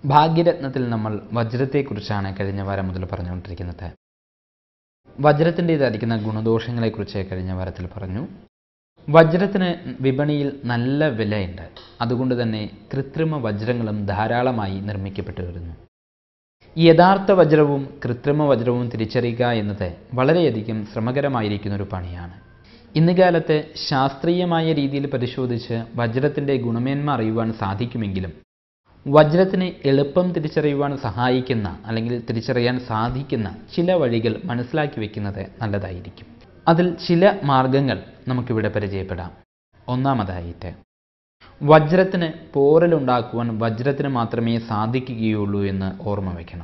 ഭാഗ്യരത്നത്തിൽ നമ്മൾ വജ്രത്തെക്കുറിച്ചാണ് കഴിഞ്ഞ വാരം മുതൽ പറഞ്ഞുകൊണ്ടിരിക്കുന്നത് വജ്രത്തിൻ്റേതായിരിക്കുന്ന ഗുണദോഷങ്ങളെക്കുറിച്ച് കഴിഞ്ഞ വാരത്തിൽ പറഞ്ഞു വജ്രത്തിന് വിപണിയിൽ നല്ല വിലയുണ്ട് അതുകൊണ്ട് തന്നെ കൃത്രിമ വജ്രങ്ങളും ധാരാളമായി നിർമ്മിക്കപ്പെട്ടു വരുന്നു യഥാർത്ഥ വജ്രവും കൃത്രിമ വജ്രവും തിരിച്ചറിയുക എന്നത് വളരെയധികം ശ്രമകരമായിരിക്കുന്ന ഒരു പണിയാണ് ഇന്ന് കാലത്ത് ശാസ്ത്രീയമായ രീതിയിൽ പരിശോധിച്ച് വജ്രത്തിൻ്റെ ഗുണമേന്മ അറിയുവാൻ സാധിക്കുമെങ്കിലും വജ്രത്തിനെ എളുപ്പം തിരിച്ചറിയുവാൻ സഹായിക്കുന്ന അല്ലെങ്കിൽ തിരിച്ചറിയാൻ സാധിക്കുന്ന ചില വഴികൾ മനസ്സിലാക്കി വെക്കുന്നത് നല്ലതായിരിക്കും അതിൽ ചില മാർഗങ്ങൾ നമുക്കിവിടെ പരിചയപ്പെടാം ഒന്നാമതായിട്ട് വജ്രത്തിന് പോറലുണ്ടാക്കുവാൻ വജ്രത്തിന് മാത്രമേ സാധിക്കുകയുള്ളൂ എന്ന് ഓർമ്മ വയ്ക്കണം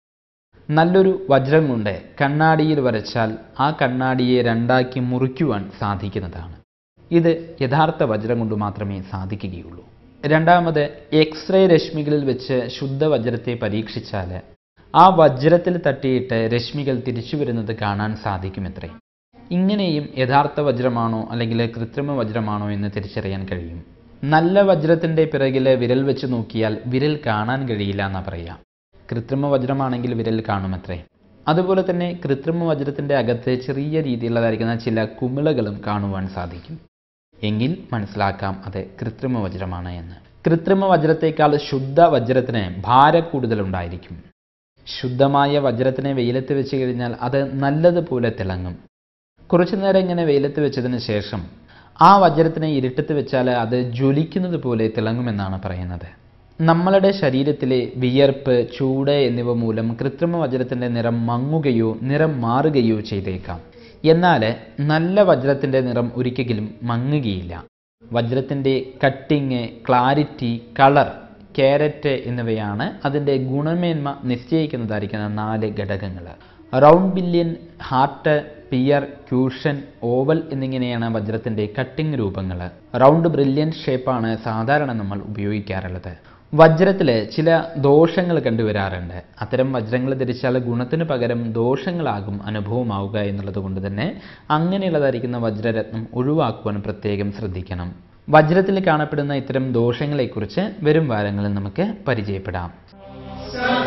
നല്ലൊരു വജ്രം കൊണ്ട് കണ്ണാടിയിൽ വരച്ചാൽ ആ കണ്ണാടിയെ രണ്ടാക്കി മുറിക്കുവാൻ സാധിക്കുന്നതാണ് ഇത് യഥാർത്ഥ വജ്രം കൊണ്ട് മാത്രമേ സാധിക്കുകയുള്ളൂ രണ്ടാമത് എക്സ്റേ രശ്മികളിൽ വെച്ച് ശുദ്ധ വജ്രത്തെ പരീക്ഷിച്ചാൽ ആ വജ്രത്തിൽ തട്ടിയിട്ട് രശ്മികൾ തിരിച്ചു വരുന്നത് കാണാൻ സാധിക്കുമത്രേ ഇങ്ങനെയും യഥാർത്ഥ വജ്രമാണോ അല്ലെങ്കിൽ കൃത്രിമ വജ്രമാണോ എന്ന് തിരിച്ചറിയാൻ കഴിയും നല്ല വജ്രത്തിൻ്റെ പിറകിൽ വിരൽ വെച്ച് നോക്കിയാൽ വിരൽ കാണാൻ കഴിയില്ല എന്നാ പറയാം കൃത്രിമ വജ്രമാണെങ്കിൽ വിരൽ കാണുമത്രേ അതുപോലെ തന്നെ കൃത്രിമ വജ്രത്തിൻ്റെ അകത്ത് ചെറിയ രീതിയിലുള്ളതായിരിക്കുന്ന ചില കുമിളകളും കാണുവാൻ സാധിക്കും എങ്കിൽ മനസ്സിലാക്കാം അത് കൃത്രിമ വജ്രമാണ് എന്ന് കൃത്രിമ വജ്രത്തേക്കാൾ ശുദ്ധ വജ്രത്തിന് ഭാര കൂടുതലുണ്ടായിരിക്കും ശുദ്ധമായ വജ്രത്തിനെ വെയിലത്ത് വെച്ച് കഴിഞ്ഞാൽ അത് നല്ലതുപോലെ തിളങ്ങും കുറച്ചു നേരം ഇങ്ങനെ വെയിലത്ത് വെച്ചതിന് ശേഷം ആ വജ്രത്തിനെ ഇരുട്ടത്ത് വെച്ചാൽ അത് ജ്വലിക്കുന്നത് പോലെ തിളങ്ങുമെന്നാണ് പറയുന്നത് നമ്മളുടെ ശരീരത്തിലെ വിയർപ്പ് ചൂട് എന്നിവ മൂലം കൃത്രിമ വജ്രത്തിൻ്റെ നിറം മങ്ങുകയോ നിറം മാറുകയോ ചെയ്തേക്കാം എന്നാൽ നല്ല വജ്രത്തിൻ്റെ നിറം ഒരിക്കലും മങ്ങുകയില്ല വജ്രത്തിൻ്റെ കട്ടിങ് ക്ലാരിറ്റി കളർ ക്യാരറ്റ് എന്നിവയാണ് അതിൻ്റെ ഗുണമേന്മ നിശ്ചയിക്കുന്നതായിരിക്കുന്ന നാല് ഘടകങ്ങൾ round brilliant heart pear cushion oval എന്നിങ്ങനെയാണ് വജ്രത്തിൻ്റെ കട്ടിംഗ് രൂപങ്ങൾ റൗണ്ട് ബ്രില്യൻ ഷേപ്പാണ് സാധാരണ നമ്മൾ ഉപയോഗിക്കാറുള്ളത് വജ്രത്തിൽ ചില ദോഷങ്ങൾ കണ്ടുവരാറുണ്ട് അത്തരം വജ്രങ്ങൾ ധരിച്ചാൽ ഗുണത്തിന് പകരം ദോഷങ്ങളാകും അനുഭവമാവുക എന്നുള്ളത് കൊണ്ട് തന്നെ അങ്ങനെയുള്ളതായിരിക്കുന്ന വജ്രരത്നം ഒഴിവാക്കുവാൻ പ്രത്യേകം ശ്രദ്ധിക്കണം വജ്രത്തിൽ കാണപ്പെടുന്ന ഇത്തരം ദോഷങ്ങളെക്കുറിച്ച് വരും വാരങ്ങളിൽ നമുക്ക് പരിചയപ്പെടാം